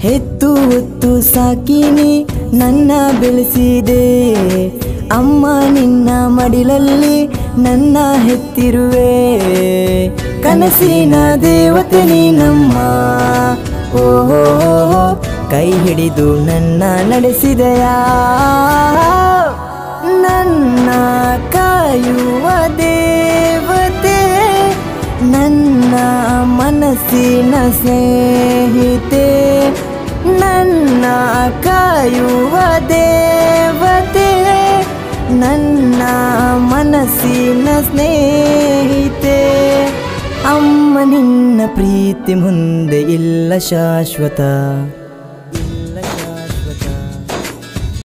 ಹೆತ್ತು ಹೊತ್ತು ಸಾಕಿನಿ ನನ್ನ ಬೆಳೆಸಿದೆ ಅಮ್ಮ ನಿನ್ನ ಮಡಿಲಲ್ಲಿ ನನ್ನ ಹೆತ್ತಿರುವೆ ಕನಸಿನ ದೇವತೆ ನೀನಮ್ಮ ಓಹೋ ಕೈ ಹಿಡಿದು ನನ್ನ ನಡೆಸಿದೆಯಾ ನನ್ನ ಕಾಯುವ ದೇವತೆ ನನ್ನ ಮನಸ್ಸಿನ ಸ್ನೇಹಿತೆ ನನ್ನ ಕಾಯುವ ದೇವತೆ ನನ್ನ ಮನಸ್ಸಿನ ಸ್ನೇಹಿತೆ ಅಮ್ಮ ನಿನ್ನ ಪ್ರೀತಿ ಮುಂದೆ ಇಲ್ಲ ಶಾಶ್ವತ